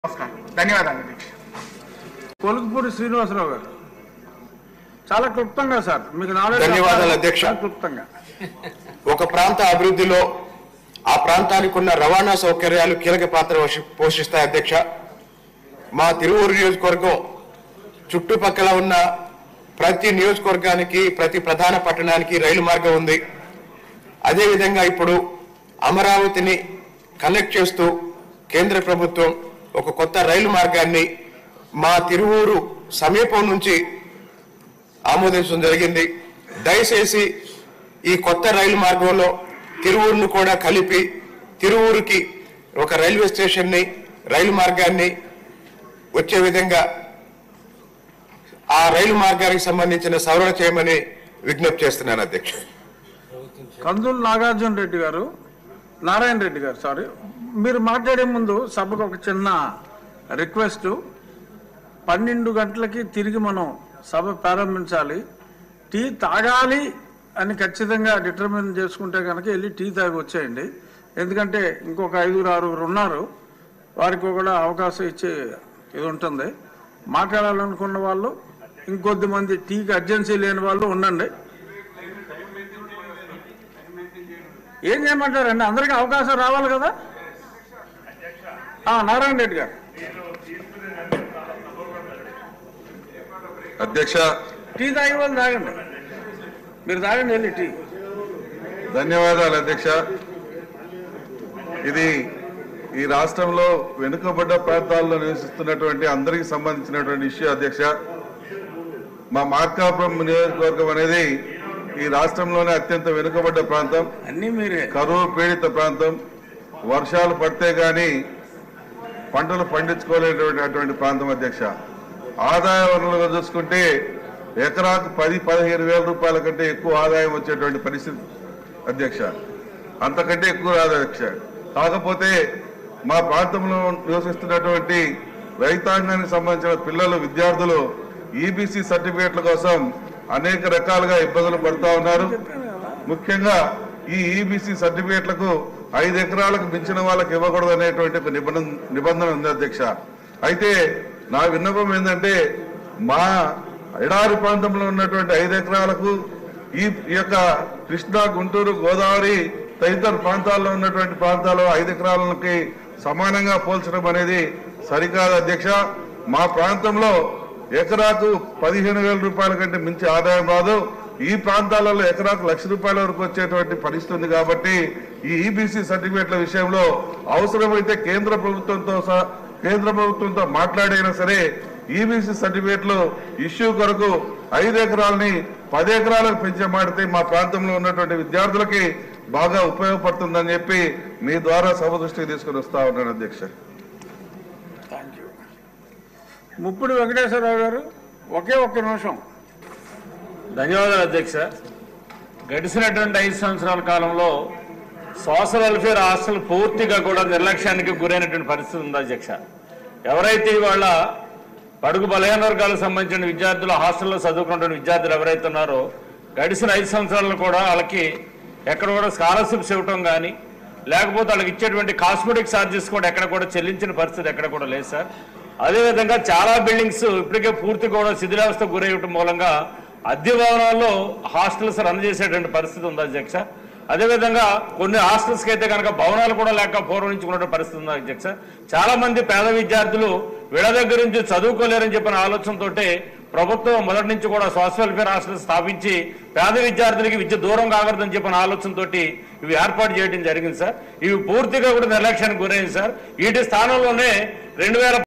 నమస్కారం ధన్యవాదాలు అధ్యక్ష కొలుకుపూడి శ్రీనివాసరావు గారు చాలా క్లుప్తంగా సార్ మీకు నాలెడ్జ్ ధన్యవాదాలు, అధ్యక్ష. చాలా క్లుప్తంగా ఒక ప్రాంత అభివృద్ధిలో ఆ ప్రాంతానికి ఉన్న రవాణా సౌకర్యాలు కీలక పాత్ర వశి- పోషిస్తాయి అధ్యక్ష మా తిరువూరు నియోజకవర్గం చుట్టుపక్కల ఉన్న ప్రతి నియోజకవర్గానికి ప్రతి ప్రధాన పట్టణానికి రైలు మార్గం ఉంది అదేవిధంగా ఇప్పుడు అమరావతిని కనెక్ట్ చేస్తూ కేంద్ర ప్రభుత్వం ఒక కొత్త రైలు మార్గాన్ని మా తిరువూరు సమీపం నుంచి ఆమోదించడం జరిగింది దయచేసి ఈ కొత్త రైలు మార్గంలో తిరువూరును కూడా కలిపి తిరువూరుకి ఒక రైల్వే స్టేషన్ని రైలు మార్గాన్ని వచ్చే విధంగా ఆ రైలు మార్గానికి సంబంధించిన సవరణ చేయమని విజ్ఞప్తి చేస్తున్నాను అధ్యక్ష కందులు నాగార్జున రెడ్డి గారు నారాయణ రెడ్డి గారు సారీ మీరు మాట్లాడే ముందు సభకు ఒక చిన్న రిక్వెస్ట్ పన్నెండు గంటలకి తిరిగి మనం సభ ప్రారంభించాలి టీ తాగాలి అని ఖచ్చితంగా డిటర్మిన్ చేసుకుంటే కనుక వెళ్ళి టీ తాగి వచ్చేయండి ఎందుకంటే ఇంకొక ఐదుగురు ఆరుగురు ఉన్నారు వారికి కూడా అవకాశం ఇచ్చే ఇది ఉంటుంది మాట్లాడాలనుకున్న వాళ్ళు ఇంకొద్ది మంది టీకి అర్జెన్సీ లేని వాళ్ళు ఉండండి ఏం చేయమంటారండి అందరికీ అవకాశం రావాలి కదా ఆ, నారాయణ రెడ్డి గారు అధ్యక్ష టీ తాగే వాళ్ళు తాగండి మీరు తాగండి వెళ్ళి టీ ధన్యవాదాలు అధ్యక్ష ఇది ఈ రాష్ట్రంలో వెనుకబడ్డ ప్రాంతాల్లో నివసిస్తున్నటువంటి అందరికీ సంబంధించినటువంటి ఇష్యూ అధ్యక్ష మా మార్కాపురం నియోజకవర్గం అనేది ఈ రాష్ట్రంలోనే అత్యంత వెనుకబడ్డ ప్రాంతం అన్నీ మీరే కరువు పీడిత ప్రాంతం వర్షాలు పడితే గాని పంటలు పండించుకోలేనటువంటి అటువంటి ప్రాంతం అధ్యక్ష ఆదాయ వనరులుగా చూసుకుంటే ఎకరాకు పది పదిహేను వేల రూపాయల కంటే ఎక్కువ ఆదాయం వచ్చేటువంటి పరిస్థితి అధ్యక్ష అంతకంటే ఎక్కువ రాదు అధ్యక్ష కాకపోతే మా ప్రాంతంలో నివసిస్తున్నటువంటి రైతాంగానికి సంబంధించిన పిల్లలు విద్యార్థులు ఈబీసీ సర్టిఫికేట్ల కోసం అనేక రకాలుగా ఇబ్బందులు పడుతూ ఉన్నారు ముఖ్యంగా ఈ ఈబీసీ సర్టిఫికేట్లకు ఐదు ఎకరాలకు మించిన వాళ్ళకి ఇవ్వకూడదు అనేటువంటి ఒక నిబంధన నిబంధన ఉంది అధ్యక్ష అయితే నా విన్నపం ఏంటంటే మా ఎడారి ప్రాంతంలో ఉన్నటువంటి ఐదు ఎకరాలకు ఈ ఈ యొక్క కృష్ణా గుంటూరు గోదావరి తదితర ప్రాంతాల్లో ఉన్నటువంటి ప్రాంతాల్లో ఐదు ఎకరాలకి సమానంగా పోల్చడం అనేది సరికాదు అధ్యక్ష మా ప్రాంతంలో ఎకరాకు పదిహేను వేల రూపాయల కంటే మించి ఆదాయం రాదు ఈ ప్రాంతాలలో ఎకరాకు లక్ష రూపాయల వరకు వచ్చేటువంటి పరిస్థితి ఉంది కాబట్టి ఈ ఈబీసీ సర్టిఫికేట్ల విషయంలో అవసరమైతే కేంద్ర ప్రభుత్వంతో సహా కేంద్ర ప్రభుత్వంతో మాట్లాడైనా సరే ఈబీసీ సర్టిఫికేట్లు ఇష్యూ కొరకు ఐదు ఎకరాలని పది ఎకరాలకు పెంచమాడితే మా ప్రాంతంలో ఉన్నటువంటి విద్యార్థులకి బాగా ఉపయోగపడుతుందని చెప్పి మీ ద్వారా సభ దృష్టికి తీసుకుని వస్తా ఉన్నాను అధ్యక్ష థ్యాంక్ యూ ముప్పుడు వెంకటేశ్వరరావు గారు ఒకే ఒక్క నిమిషం ధన్యవాదాలు అధ్యక్ష గడిచినటువంటి ఐదు సంవత్సరాల కాలంలో సోషల్ వెల్ఫేర్ హాస్టల్ పూర్తిగా కూడా నిర్లక్ష్యానికి గురైనటువంటి పరిస్థితి ఉంది అధ్యక్ష ఎవరైతే ఇవాళ బడుగు బలహీన వర్గాలకు సంబంధించిన విద్యార్థులు హాస్టల్లో చదువుకున్నటువంటి విద్యార్థులు ఎవరైతే ఉన్నారో గడిచిన ఐదు సంవత్సరాల్లో కూడా వాళ్ళకి ఎక్కడ కూడా స్కాలర్షిప్స్ ఇవ్వటం కానీ లేకపోతే వాళ్ళకి ఇచ్చేటువంటి కాస్మెటిక్ ఛార్జెస్ కూడా ఎక్కడ కూడా చెల్లించిన పరిస్థితి ఎక్కడ కూడా లేదు సార్ అదేవిధంగా చాలా బిల్డింగ్స్ ఇప్పటికే పూర్తి కూడా శిథిలావస్థ గురయ్యటం మూలంగా అద్దె భవనాల్లో హాస్టల్స్ రన్ చేసేటువంటి పరిస్థితి ఉంది అధ్యక్ష అదేవిధంగా కొన్ని హాస్టల్స్కి అయితే కనుక భవనాలు కూడా లేక పూర్వం నుంచి ఉన్న పరిస్థితి ఉంది అధ్యక్ష చాలా మంది పేద విద్యార్థులు వీళ్ళ దగ్గర నుంచి చదువుకోలేరని చెప్పిన ఆలోచనతోటే ప్రభుత్వం మొదటి నుంచి కూడా సోషల్ వెల్ఫేర్ హాస్టల్ స్థాపించి పేద విద్యార్థులకి విద్య దూరం కాకూడదని చెప్పిన ఆలోచనతోటి ఇవి ఏర్పాటు చేయడం జరిగింది సార్ ఇవి పూర్తిగా కూడా నిర్లక్ష్యానికి గురైంది సార్ వీటి స్థానంలోనే రెండు వేల